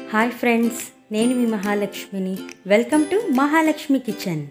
hi friends నేను మీ మహాలక్ష్మిని welcome to Mahalakshmi kitchen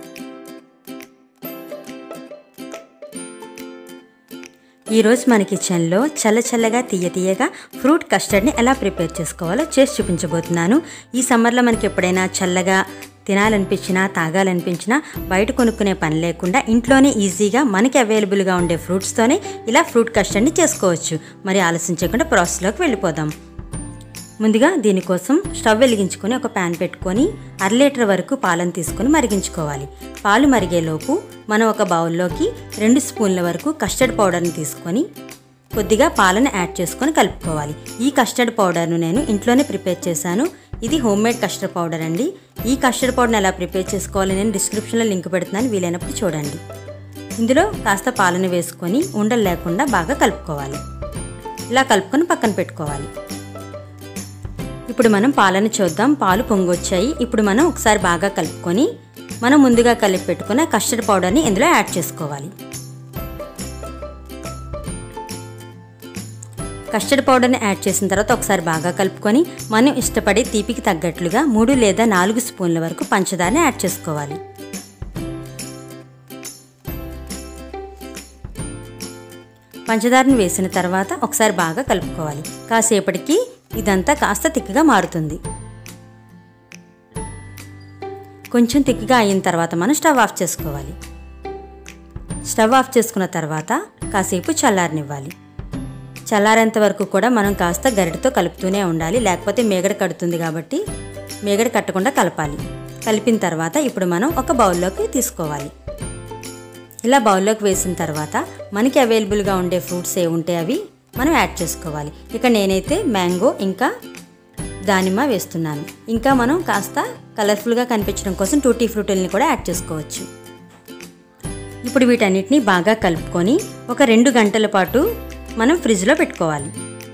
ఈరోజు మన కిచెన్లో చల్ల చల్లగా తీయ తీయగా ఫ్రూట్ కస్టర్డ్ని ఎలా ప్రిపేర్ చేసుకోవాలో చేసి చూపించబోతున్నాను ఈ సమ్మర్లో మనకి ఎప్పుడైనా చల్లగా తినాలనిపించినా తాగాలనిపించినా బయట కొనుక్కునే పని లేకుండా ఇంట్లోనే ఈజీగా మనకి అవైలబుల్గా ఉండే ఫ్రూట్స్తోనే ఇలా ఫ్రూట్ కస్టర్డ్ని చేసుకోవచ్చు మరి ఆలస్యం చేయకుండా ప్రాసెస్లోకి వెళ్ళిపోదాం ముందుగా దీనికోసం స్టవ్ వెలిగించుకొని ఒక ప్యాన్ పెట్టుకొని అర లీటర్ వరకు పాలను తీసుకొని మరిగించుకోవాలి పాలు మరిగేలోపు మనం ఒక బౌల్లోకి రెండు స్పూన్ల వరకు కస్టర్డ్ పౌడర్ని తీసుకొని కొద్దిగా పాలను యాడ్ చేసుకొని కలుపుకోవాలి ఈ కస్టర్డ్ పౌడర్ను నేను ఇంట్లోనే ప్రిపేర్ చేశాను ఇది హోమ్ మేడ్ కస్టర్డ్ పౌడర్ అండి ఈ కస్టర్డ్ పౌడర్ని ఎలా ప్రిపేర్ చేసుకోవాలి నేను డిస్క్రిప్షన్లో లింక్ పెడుతున్నాను వీలైనప్పుడు చూడండి ఇందులో కాస్త పాలను వేసుకొని ఉండలు లేకుండా బాగా కలుపుకోవాలి ఇలా కలుపుకొని పక్కన పెట్టుకోవాలి ఇప్పుడు మనం పాలను చూద్దాం పాలు పొంగొచ్చాయి ఇప్పుడు మనం ఒకసారి బాగా కలుపుకొని మనం ముందుగా కలిపి పెట్టుకున్న కస్టర్డ్ పౌడర్ని ఇందులో యాడ్ చేసుకోవాలి కస్టర్డ్ పౌడర్ని యాడ్ చేసిన తర్వాత ఒకసారి బాగా కలుపుకొని మనం ఇష్టపడే తీపికి తగ్గట్లుగా మూడు లేదా నాలుగు స్పూన్ల వరకు పంచదారని యాడ్ చేసుకోవాలి పంచదారని వేసిన తర్వాత ఒకసారి బాగా కలుపుకోవాలి కాసేపటికి ఇదంతా కాస్త తిక్కగా మారుతుంది కొంచెం తిక్కగా అయిన తర్వాత మనం స్టవ్ ఆఫ్ చేసుకోవాలి స్టవ్ ఆఫ్ చేసుకున్న తర్వాత కాసేపు చల్లారనివ్వాలి చల్లారేంత వరకు కూడా మనం కాస్త గరిటతో కలుపుతూనే ఉండాలి లేకపోతే మేగడ కడుతుంది కాబట్టి మేగడ కట్టకుండా కలపాలి కలిపిన తర్వాత ఇప్పుడు మనం ఒక బౌల్లోకి తీసుకోవాలి ఇలా బౌల్లోకి వేసిన తర్వాత మనకి అవైలబుల్గా ఉండే ఫ్రూట్స్ ఏ ఉంటే అవి మనం యాడ్ చేసుకోవాలి ఇక నేనైతే మ్యాంగో ఇంకా దానిమ్మ వేస్తున్నాను ఇంకా మనం కాస్త కలర్ఫుల్గా కనిపించడం కోసం టూటీ ఫ్రూటుల్ని కూడా యాడ్ చేసుకోవచ్చు ఇప్పుడు వీటన్నిటిని బాగా కలుపుకొని ఒక రెండు గంటల పాటు మనం ఫ్రిడ్జ్లో పెట్టుకోవాలి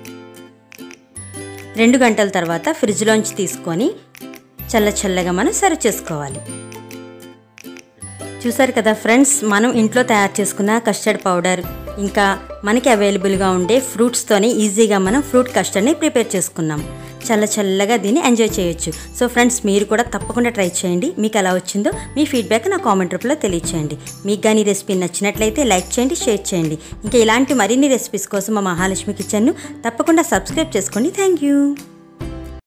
రెండు గంటల తర్వాత ఫ్రిడ్జ్లోంచి తీసుకొని చల్ల చల్లగా మనం సర్వ్ చేసుకోవాలి చూసారు కదా ఫ్రెండ్స్ మనం ఇంట్లో తయారు చేసుకున్న కస్టర్డ్ పౌడర్ ఇంకా మనకి అవైలబుల్గా ఉండే ఫ్రూట్స్తోనే ఈజీగా మనం ఫ్రూట్ కస్టర్డ్ని ప్రిపేర్ చేసుకున్నాం చల్ల చల్లగా దీన్ని ఎంజాయ్ చేయొచ్చు సో ఫ్రెండ్స్ మీరు కూడా తప్పకుండా ట్రై చేయండి మీకు ఎలా వచ్చిందో మీ ఫీడ్బ్యాక్ నా కామెంట్ రూపంలో తెలియచేయండి మీకు కానీ ఈ రెసిపీ నచ్చినట్లయితే లైక్ చేయండి షేర్ చేయండి ఇంకా ఇలాంటి మరిన్ని రెసిపీస్ కోసం మా మహాలక్ష్మి కిచెన్ను తప్పకుండా సబ్స్క్రైబ్ చేసుకోండి థ్యాంక్ యూ